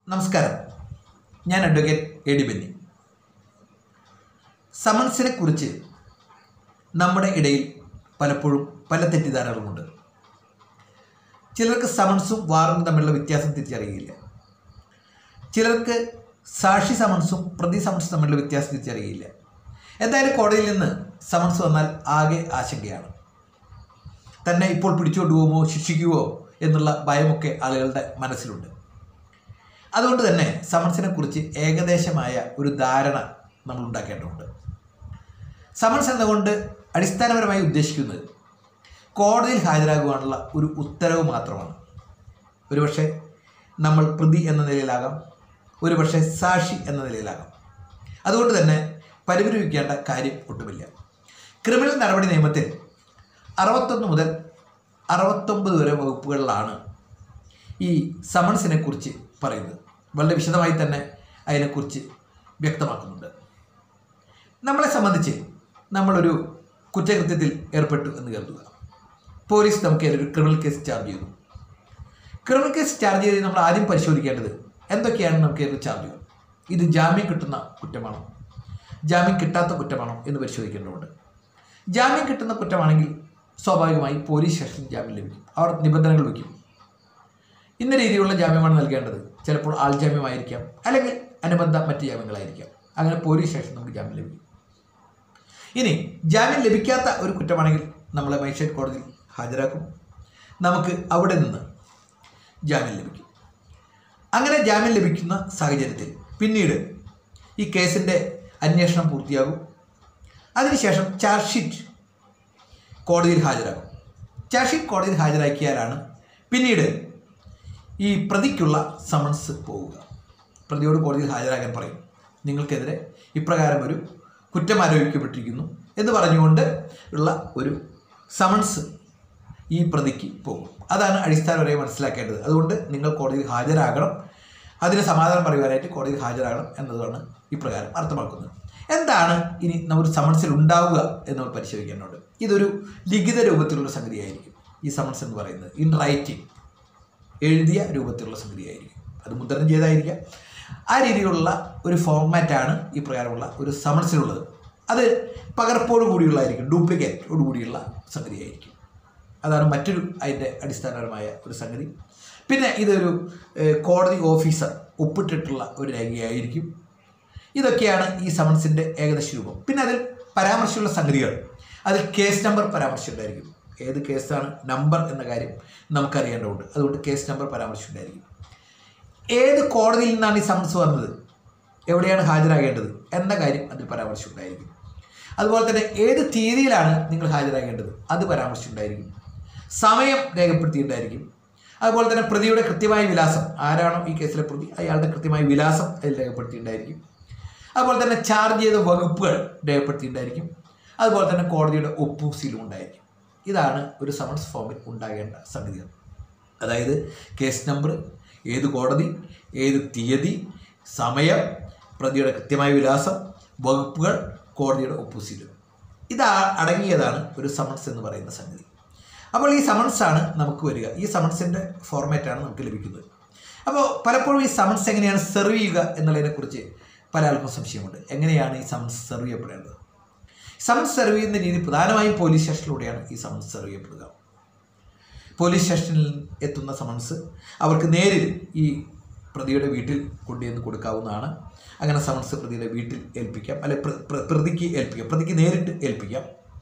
നമസ്കാരം ഞാൻ advocate A D Benny സമൻസിനെ കുറിച്ച് നമ്മുടെ ഇടയിൽ പലപ്പോഴും പല തെറ്റിദ്ധാരണകളുമുണ്ട് ചിലർക്ക് സമൻസും വാറും തമ്മിലുള്ള വ്യത്യാസം തിരിച്ചറിയില്ല ചിലർക്ക് സാക്ഷി സമൻസും പ്രതി സമൻസും തമ്മിലുള്ള വ്യത്യാസം തിരിച്ചറിയില്ല എന്തായാലും കോടതിയിൽ നിന്ന് സമൻസ് വന്നാൽ ആകെ ആശങ്കയാണ് തന്നെ ഇപ്പോൾ പിടിച്ചുകൊണ്ടു പോകുമോ ശിക്ഷിക്കുമോ എന്നുള്ള ഭയമൊക്കെ ആളുകളുടെ മനസ്സിലുണ്ട് അതുകൊണ്ട് തന്നെ സമൻസിനെ കുറിച്ച് ഏകദേശമായ ഒരു ധാരണ നമ്മൾ ഉണ്ടാക്കേണ്ടതുണ്ട് സമൻസ് എന്നതുകൊണ്ട് അടിസ്ഥാനപരമായി ഉദ്ദേശിക്കുന്നത് കോടതിയിൽ ഹാജരാകുവാനുള്ള ഒരു ഉത്തരവ് മാത്രമാണ് ഒരുപക്ഷെ നമ്മൾ പ്രതി എന്ന നിലയിലാകാം ഒരുപക്ഷെ സാക്ഷി എന്ന നിലയിലാകാം അതുകൊണ്ട് തന്നെ പരിപരിപ്പിക്കേണ്ട കാര്യം ഒട്ടുമില്ല ക്രിമിനൽ നടപടി നിയമത്തിൽ അറുപത്തൊന്ന് മുതൽ അറുപത്തൊമ്പത് വരെ വകുപ്പുകളിലാണ് ഈ സമൻസിനെ കുറിച്ച് പറയുന്നത് വളരെ വിശദമായി തന്നെ അതിനെക്കുറിച്ച് വ്യക്തമാക്കുന്നുണ്ട് നമ്മളെ സംബന്ധിച്ച് നമ്മളൊരു കുറ്റകൃത്യത്തിൽ ഏർപ്പെട്ടു എന്ന് കരുതുക പോലീസ് നമുക്ക് ഒരു ക്രിമിനൽ കേസ് ചാർജ് ചെയ്തു ക്രിമിനൽ കേസ് ചാർജ് ചെയ്ത് നമ്മൾ ആദ്യം പരിശോധിക്കേണ്ടത് എന്തൊക്കെയാണ് നമുക്ക് ഇതിൽ ചാർജ് ചെയ്യുക ഇത് ജാമ്യം കിട്ടുന്ന കുറ്റമാണോ ജാമ്യം കിട്ടാത്ത കുറ്റമാണോ എന്ന് പരിശോധിക്കേണ്ടതുണ്ട് ജാമ്യം കിട്ടുന്ന കുറ്റമാണെങ്കിൽ സ്വാഭാവികമായി പോലീസ് സ്റ്റേഷനിൽ ജാമ്യം ലഭിക്കും അവർ നിബന്ധനകൾ വയ്ക്കും ഇന്ന രീതിയിലുള്ള ജാമ്യമാണ് നൽകേണ്ടത് ചിലപ്പോൾ ആൾ ജാമ്യമായിരിക്കാം അല്ലെങ്കിൽ അനുബന്ധ മറ്റ് ജാമ്യങ്ങളായിരിക്കാം അങ്ങനെ പോലീസ് സ്റ്റേഷൻ നമുക്ക് ജാമ്യം ലഭിക്കും ഇനി ജാമ്യം ലഭിക്കാത്ത ഒരു കുറ്റമാണെങ്കിൽ നമ്മളെ മജിസ്ട്രേറ്റ് കോടതിയിൽ ഹാജരാക്കും നമുക്ക് അവിടെ നിന്ന് ജാമ്യം ലഭിക്കും അങ്ങനെ ജാമ്യം ലഭിക്കുന്ന സാഹചര്യത്തിൽ പിന്നീട് ഈ കേസിൻ്റെ അന്വേഷണം പൂർത്തിയാകും അതിനുശേഷം ചാർജ് ഷീറ്റ് കോടതിയിൽ ഹാജരാക്കും ചാർജ് ഷീറ്റ് കോടതിയിൽ ഹാജരാക്കിയാലാണ് പിന്നീട് ഈ പ്രതിക്കുള്ള സമൻസ് പോവുക പ്രതിയോട് കോടതിയിൽ ഹാജരാക്കാൻ പറയും നിങ്ങൾക്കെതിരെ ഇപ്രകാരം ഒരു കുറ്റം ആരോപിക്കപ്പെട്ടിരിക്കുന്നു എന്ന് പറഞ്ഞുകൊണ്ട് ഉള്ള ഒരു സമൻസ് ഈ പ്രതിക്ക് പോകും അതാണ് അടിസ്ഥാനപരമായി മനസ്സിലാക്കേണ്ടത് അതുകൊണ്ട് നിങ്ങൾ കോടതിയിൽ ഹാജരാകണം അതിന് സമാധാനം പറയുവാനായിട്ട് കോടതിയിൽ ഹാജരാകണം എന്നതാണ് ഇപ്രകാരം അർത്ഥമാക്കുന്നത് എന്താണ് ഇനി ഒരു സമൻസിൽ ഉണ്ടാവുക എന്ന് നമ്മൾ പരിശോധിക്കേണ്ടതുണ്ട് ഇതൊരു ലിഖിത രൂപത്തിലുള്ള സംഗതിയായിരിക്കും ഈ സമൻസ് എന്ന് പറയുന്നത് ഇൻ റൈറ്റിംഗ് എഴുതിയ രൂപത്തിലുള്ള സംഗതിയായിരിക്കും അത് മുദ്രണം ചെയ്തായിരിക്കാം ആ രീതിയിലുള്ള ഒരു ഫോർമാറ്റാണ് ഈ പ്രകാരമുള്ള ഒരു സമൻസിലുള്ളത് അത് പകർപ്പോട് കൂടിയുള്ളതായിരിക്കും ഡ്യൂപ്ലിക്കേറ്റോട് കൂടിയുള്ള സംഗതിയായിരിക്കും അതാണ് മറ്റൊരു അതിൻ്റെ അടിസ്ഥാനപരമായ ഒരു സംഗതി പിന്നെ ഇതൊരു ഏഹ്, കോടതി ഓഫീസർ ഒപ്പിട്ടിട്ടുള്ള ഒരു രേഖയായിരിക്കും ഇതൊക്കെയാണ് ഈ സമൻസിൻ്റെ ഏകദേശ രൂപം പിന്നെ അതിൽ പരാമർശമുള്ള സംഗതികൾ അതിൽ കേസ് നമ്പർ പരാമർശമുണ്ടായിരിക്കും ഏത് കേസാണ് നമ്പർ എന്ന കാര്യം നമുക്കറിയേണ്ടതുണ്ട് അതുകൊണ്ട് കേസ് നമ്പർ പരാമർശമുണ്ടായിരിക്കും ഏത് കോടതിയിൽ നിന്നാണ് ഈ സമൻസ് വന്നത് എവിടെയാണ് ഹാജരാകേണ്ടത് എന്ന കാര്യം അതിൽ പരാമർശമുണ്ടായിരിക്കും അതുപോലെ തന്നെ ഏത് തീയതിയിലാണ് നിങ്ങൾ ഹാജരാകേണ്ടത് അത് പരാമർശമുണ്ടായിരിക്കും സമയം രേഖപ്പെടുത്തിയിട്ടുണ്ടായിരിക്കും അതുപോലെ തന്നെ പ്രതിയുടെ കൃത്യമായ വിലാസം ആരാണോ ഈ കേസിലെ പ്രതി അയാളുടെ കൃത്യമായ വിലാസം അതിൽ രേഖപ്പെടുത്തിയിട്ടുണ്ടായിരിക്കും അതുപോലെ തന്നെ ചാർജ് ചെയ്ത വകുപ്പുകൾ രേഖപ്പെടുത്തിയിട്ടുണ്ടായിരിക്കും അതുപോലെ തന്നെ കോടതിയുടെ ഒപ്പും സീലും ഉണ്ടായിരിക്കും ഇതാണ് ഒരു സമൻസ് ഫോമിൽ ഉണ്ടാകേണ്ട സംഗതികൾ അതായത് കേസ് നമ്പർ ഏത് കോടതി ഏത് തീയതി സമയം പ്രതിയുടെ കൃത്യമായ വിലാസം വകുപ്പുകൾ കോടതിയുടെ ഒപ്പുസീലും ഇത് അടങ്ങിയതാണ് ഒരു സമൻസ് എന്ന് പറയുന്ന സംഗതി അപ്പോൾ ഈ സമൻസാണ് നമുക്ക് വരിക ഈ സമൻസിൻ്റെ ഫോർമാറ്റാണ് നമുക്ക് ലഭിക്കുന്നത് അപ്പോൾ പലപ്പോഴും ഈ സമൻസ് എങ്ങനെയാണ് സെർവ് ചെയ്യുക എന്നുള്ളതിനെക്കുറിച്ച് പല ആൾക്കും സംശയമുണ്ട് എങ്ങനെയാണ് ഈ സമൻസ് സെർവ് ചെയ്യപ്പെടേണ്ടത് സമൻസ് സെർവ് ചെയ്യുന്ന രീതി പ്രധാനമായും പോലീസ് സ്റ്റേഷനിലൂടെയാണ് ഈ സമൻസ് സെർവ് ചെയ്യപ്പെടുക പോലീസ് സ്റ്റേഷനിൽ എത്തുന്ന സമൻസ് അവർക്ക് നേരിൽ ഈ പ്രതിയുടെ വീട്ടിൽ കൊണ്ടുവന്ന് കൊടുക്കാവുന്നതാണ് അങ്ങനെ സമൻസ് പ്രതിയുടെ വീട്ടിൽ ഏൽപ്പിക്കാം അല്ലെ പ്ര- പ്ര- പ്രതിക്ക് ഏൽപ്പിക്കാം പ്രതിക്ക് നേരിട്ട് ഏൽപ്പിക്കാം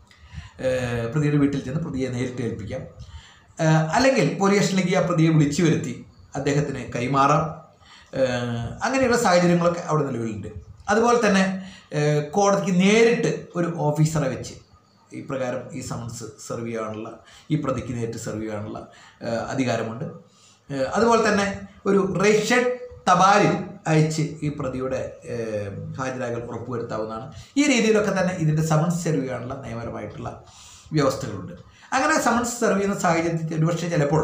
ഏഹ് പ്രതിയുടെ വീട്ടിൽ ചെന്ന് പ്രതിയെ നേരിട്ട് ഏൽപ്പിക്കാം ഏഹ് അല്ലെങ്കിൽ പോലീസ് സ്റ്റേഷനിലേക്ക് ആ പ്രതിയെ വിളിച്ചു വരുത്തി അദ്ദേഹത്തിന് കൈമാറാം ഏഹ് അങ്ങനെയുള്ള സാഹചര്യങ്ങളൊക്കെ അവിടെ നിലവിലുണ്ട് അതുപോലെ തന്നെ ഏഹ് കോടതിക്ക് നേരിട്ട് ഒരു ഓഫീസറെ വെച്ച് ഈ പ്രകാരം ഈ സമൻസ് സെർവ് ചെയ്യാനുള്ള ഈ പ്രതിക്ക് നേരിട്ട് സെർവ് ചെയ്യാനുള്ള ഏഹ് അധികാരമുണ്ട് ഏഹ് അതുപോലെ തന്നെ ഒരു റേഷൻ തപാലിൽ അയച്ച് ഈ പ്രതിയുടെ ഏഹ് ഹാജരാകൽ ഉറപ്പുവരുത്താവുന്നതാണ് ഈ രീതിയിലൊക്കെ തന്നെ ഇതിൻ്റെ സമൻസ് സെർവ് ചെയ്യാനുള്ള നിയമപരമായിട്ടുള്ള വ്യവസ്ഥകളുണ്ട് അങ്ങനെ സമൻസ് സെർവ് ചെയ്യുന്ന സാഹചര്യത്തിൽ ഒരുപക്ഷെ ചിലപ്പോൾ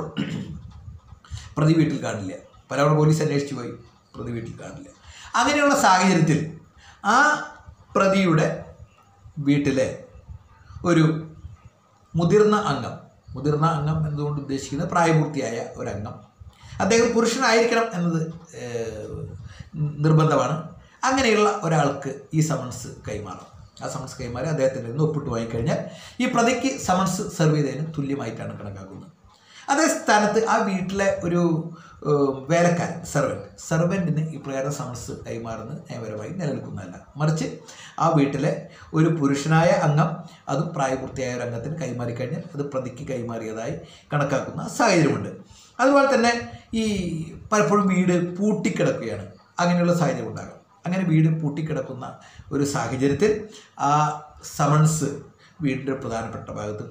പ്രതി വീട്ടിൽ കാണില്ല പലവണ പോലീസ് അന്വേഷിച്ചു പോയി പ്രതി വീട്ടിൽ കാണില്ല അങ്ങനെയുള്ള സാഹചര്യത്തിൽ ആ പ്രതിയുടെ വീട്ടിലെ ഒരു മുതിർന്ന അംഗം മുതിർന്ന അംഗം എന്നതുകൊണ്ട് ഉദ്ദേശിക്കുന്നത് പ്രായപൂർത്തിയായ ഒരംഗം അദ്ദേഹം പുരുഷനായിരിക്കണം എന്നത് ഏഹ്, നിർബന്ധമാണ് അങ്ങനെയുള്ള ഒരാൾക്ക് ഈ സമൻസ് കൈമാറാം ആ സമൻസ് കൈമാറി അദ്ദേഹത്തിൻ്റെ നിന്ന് ഒപ്പിട്ട് വാങ്ങിക്കഴിഞ്ഞാൽ ഈ പ്രതിക്ക് സമൻസ് സെർവ് ചെയ്തതിന് തുല്യമായിട്ടാണ് കണക്കാക്കുന്നത് അതേ സ്ഥാനത്ത് ആ വീട്ടിലെ ഒരു ഏഹ്, വേലക്കാരൻ സെർവൻറ്റ് സെർവൻറ്റിന് ഇപ്രകാരം സമൻസ് കൈമാറുന്നത് നിയമപരമായി നിലനിൽക്കുന്നതല്ല മറിച്ച് ആ വീട്ടിലെ ഒരു പുരുഷനായ അംഗം അതും പ്രായപൂർത്തിയായ ഒരു അംഗത്തിന് കൈമാറിക്കഴിഞ്ഞാൽ അത് പ്രതിക്ക് കൈമാറിയതായി കണക്കാക്കുന്ന സാഹചര്യമുണ്ട് അതുപോലെ തന്നെ ഈ പലപ്പോഴും വീട് പൂട്ടിക്കിടക്കുകയാണ് അങ്ങനെയുള്ള സാഹചര്യം ഉണ്ടാകാം അങ്ങനെ വീട് പൂട്ടിക്കിടക്കുന്ന ഒരു സാഹചര്യത്തിൽ ആ സമൺസ് വീടിൻ്റെ പ്രധാനപ്പെട്ട ഭാഗത്ത്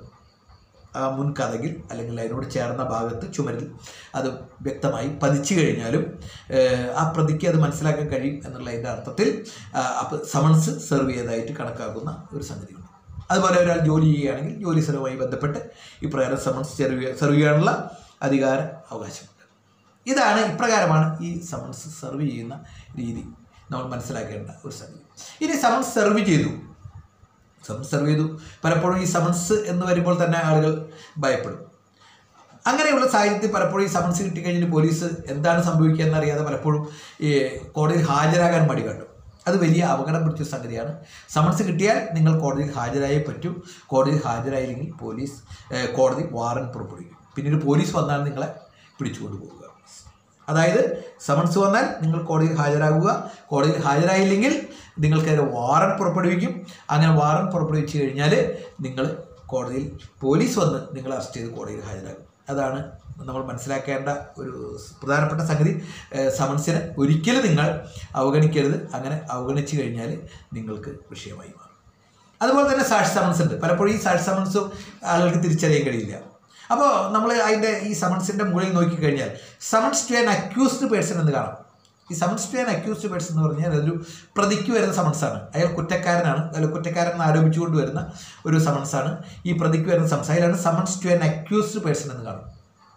ആ മുൻകഥകിൽ അല്ലെങ്കിൽ അതിനോട് ചേർന്ന ഭാഗത്ത് ചുമരിൽ അത് വ്യക്തമായി പതിച്ചു കഴിഞ്ഞാലും ഏഹ്, ആ പ്രതിക്ക് അത് മനസ്സിലാക്കാൻ കഴിയും എന്നുള്ളതിൻ്റെ അർത്ഥത്തിൽ ആ, അപ്പോൾ സമൺസ് സെർവ് ചെയ്തതായിട്ട് കണക്കാക്കുന്ന ഒരു സംഗതിയുണ്ട് അതുപോലെ ഒരാൾ ജോലി ചെയ്യുകയാണെങ്കിൽ ജോലി സ്ഥലവുമായി ബന്ധപ്പെട്ട് ഇപ്രകാരം സമൺസ് സെർവ് ചെയ്യാൻ സെർവ് ചെയ്യാനുള്ള അധികാര അവകാശമുണ്ട് ഇതാണ് ഇപ്രകാരമാണ് ഈ സമൺസ് സെർവ് ചെയ്യുന്ന രീതി നമ്മൾ മനസ്സിലാക്കേണ്ട ഒരു സംഗതി ഇനി സമൺസ് സെർവ് ചെയ്തു സമൻസ് സെർവ് ചെയ്തു പലപ്പോഴും ഈ സമൻസ് എന്ന് വരുമ്പോൾ തന്നെ ആളുകൾ ഭയപ്പെടും അങ്ങനെയുള്ള സാഹചര്യത്തിൽ പലപ്പോഴും ഈ സമൻസ് കിട്ടിക്കഴിഞ്ഞിട്ട് പോലീസ് എന്താണ് സംഭവിക്കുക എന്നറിയാതെ പലപ്പോഴും ഈ കോടതിയിൽ ഹാജരാകാൻ മടി കണ്ടു അത് വലിയ അപകടം പിടിച്ച സംഗതിയാണ് സമൻസ് കിട്ടിയാൽ നിങ്ങൾ കോടതിയിൽ ഹാജരായേ പറ്റൂ കോടതിയിൽ ഹാജരായില്ലെങ്കിൽ പോലീസ് ഏഹ്, കോടതി വാറന്റ് പുറപ്പെടുവിക്കും പിന്നീട് പോലീസ് വന്നാൽ നിങ്ങളെ പിടിച്ചുകൊണ്ട് പോവുക അതായത് സമൻസ് വന്നാൽ നിങ്ങൾ കോടതിയിൽ ഹാജരാകുക കോടതിയിൽ ഹാജരായില്ലെങ്കിൽ നിങ്ങൾക്കതിന് വാറന്റ് പുറപ്പെടുവിക്കും അങ്ങനെ വാറന്റ് പുറപ്പെടുവിച്ച് കഴിഞ്ഞാൽ നിങ്ങൾ കോടതിയിൽ പോലീസ് വന്ന് നിങ്ങളെ അറസ്റ്റ് ചെയ്ത് കോടതിയിൽ ഹാജരാകും അതാണ് നമ്മൾ മനസ്സിലാക്കേണ്ട ഒരു പ്രധാനപ്പെട്ട സംഗതി ഏഹ് സമൻസിനെ ഒരിക്കലും നിങ്ങൾ അവഗണിക്കരുത് അങ്ങനെ അവഗണിച്ച് കഴിഞ്ഞാൽ നിങ്ങൾക്ക് വിഷയമായി മാറും അതുപോലെ തന്നെ സാക്ഷി സമൻസ് ഉണ്ട് പലപ്പോഴും ഈ സാക്ഷി സമൻസും ആളുകൾക്ക് തിരിച്ചറിയാൻ കഴിയില്ല അപ്പോൾ നമ്മൾ അതിൻ്റെ ഈ സമൻസിൻ്റെ മുകളിൽ നോക്കിക്കഴിഞ്ഞാൽ summons to an accused person എന്ന് കാണാം ഈ summons to an accused person എന്ന് പറഞ്ഞാൽ അതൊരു പ്രതിക്ക് വരുന്ന സമൻസാണ് അയാൾ കുറ്റക്കാരനാണ് അയാൾ കുറ്റക്കാരൻ എന്ന് ആരോപിച്ചുകൊണ്ട് വരുന്ന ഒരു സമൻസാണ് ഈ പ്രതിക്ക് വരുന്ന സമൻസ് അതിലാണ് summons to an accused person എന്ന് കാണും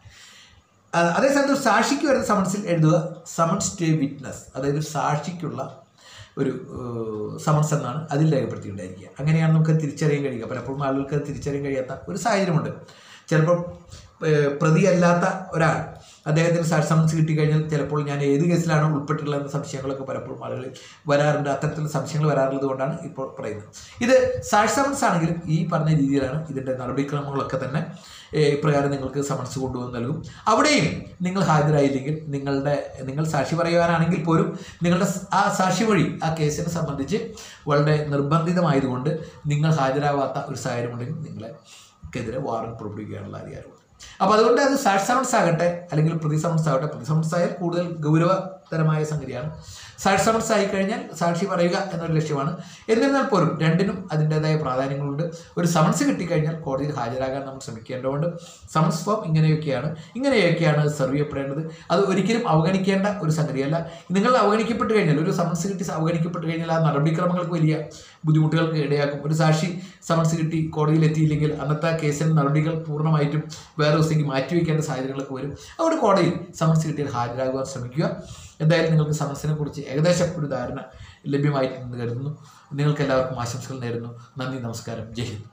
ആ, അതേസമയത്ത് ഒരു സാക്ഷിക്ക് വരുന്ന സമൻസിൽ എഴുതുക സമൻസ് ടു എ വിറ്റ്നസ് അതായത് ഒരു സാക്ഷിക്കുള്ള ഒരു ഏഹ്, സമൻസ് എന്നാണ് അതിൽ രേഖപ്പെടുത്തിയിട്ടുണ്ടായിരിക്കുക അങ്ങനെയാണ് നമുക്ക് തിരിച്ചറിയാൻ കഴിയുക പലപ്പോഴും ആളുകൾക്ക് അത് തിരിച്ചറിയാൻ കഴിയാത്ത ഒരു സാഹചര്യമുണ്ട് ചിലപ്പോൾ ഏഹ്, പ്രതിയല്ലാത്ത ഒരാൾ അദ്ദേഹത്തിന് സാക്ഷി സമൻസ് കിട്ടിക്കഴിഞ്ഞാൽ ചിലപ്പോൾ ഞാൻ ഏത് കേസിലാണ് ഉൾപ്പെട്ടിട്ടുള്ളത് എന്ന സംശയങ്ങളൊക്കെ പലപ്പോഴും ആളുകളിൽ വരാറുണ്ട് അത്തരത്തിലുള്ള സംശയങ്ങൾ വരാറുള്ളത് കൊണ്ടാണ് ഇപ്പോൾ പറയുന്നത് ഇത് സാക്ഷി സമൻസ് ആണെങ്കിലും ഈ പറഞ്ഞ രീതിയിലാണ് ഇതിൻ്റെ നടപടിക്രമങ്ങളൊക്കെ തന്നെ ഏഹ്, ഇപ്രകാരം നിങ്ങൾക്ക് സമൻസ് കൊണ്ടുവന്ന് നൽകും അവിടെയും നിങ്ങൾ ഹാജരായില്ലെങ്കിൽ നിങ്ങളുടെ നിങ്ങൾ സാക്ഷി പറയുവാനാണെങ്കിൽ പോലും നിങ്ങളുടെ സ്- ആ സാക്ഷി വഴി ആ കേസിനെ സംബന്ധിച്ച് വളരെ നിർബന്ധിതമായതുകൊണ്ട് നിങ്ങൾ ഹാജരാവാത്ത ഒരു സാഹചര്യമുണ്ടെങ്കിൽ നിങ്ങളെക്കെതിരെ വാറന്റ് പുറപ്പെടുവിക്കാനുള്ള അധികാരമുണ്ട് അപ്പോൾ അതുകൊണ്ട് അത് സാക്ഷി സമൻസ് ആകട്ടെ അല്ലെങ്കിൽ പ്രതി സമൻസ് ആകട്ടെ പ്രതി സമൻസ് ആയാൽ കൂടുതൽ ഗൗരവതരമായ സംഗതിയാണ് സാക്ഷി സമൻസ് ആയി കഴിഞ്ഞാൽ സാക്ഷി പറയുക എന്നൊരു ലക്ഷ്യമാണ് എന്നിരുന്നാൽ പോലും രണ്ടിനും അതിൻ്റെതായ പ്രാധാന്യങ്ങളുണ്ട് ഒരു സമൻസ് കിട്ടിക്കഴിഞ്ഞാൽ കോടതിയിൽ ഹാജരാകാൻ നമ്മൾ ശ്രമിക്കേണ്ടതുകൊണ്ട് സമൻസ് ഫോം ഇങ്ങനെയൊക്കെയാണ് ഇങ്ങനെയൊക്കെയാണ് സെർവ് ചെയ്യപ്പെടേണ്ടത് അത് ഒരിക്കലും അവഗണിക്കേണ്ട ഒരു സംഗതിയല്ല നിങ്ങൾ അവഗണിക്കപ്പെട്ട് കഴിഞ്ഞാൽ ഒരു സമൻസ് കിട്ടി അവഗണിക്കപ്പെട്ട് കഴിഞ്ഞാൽ ആ നടപടിക്രമങ്ങൾക്ക് വലിയ ബുദ്ധിമുട്ടുകൾക്ക് ഇടയാക്കും ഒരു സാക്ഷി സമൻസ് കിട്ടി കോടതിയിൽ എത്തിയില്ലെങ്കിൽ അന്നത്തെ കേസിന് നടപടികൾ പൂർണ്ണമായിട്ടും വേറെ ദിവസത്തേക്ക് മാറ്റിവെക്കേണ്ട സാഹചര്യങ്ങളൊക്കെ വരും അവിടെ കോടതിയിൽ സമൻസ് കിട്ടിയാൽ ഹാജരാകുവാൻ ശ്രമിക്കുക എന്തായാലും നിങ്ങൾക്ക് സമൻസിനെ കുറിച്ച് ഏകദേശം ഒരു ധാരണ ലഭ്യമായിട്ടുണ്ടെന്ന് കരുതുന്നു നിങ്ങൾക്ക് എല്ലാവർക്കും ആശംസകൾ നേരുന്നു നന്ദി നമസ്കാരം ജയ് ഹിന്ദ്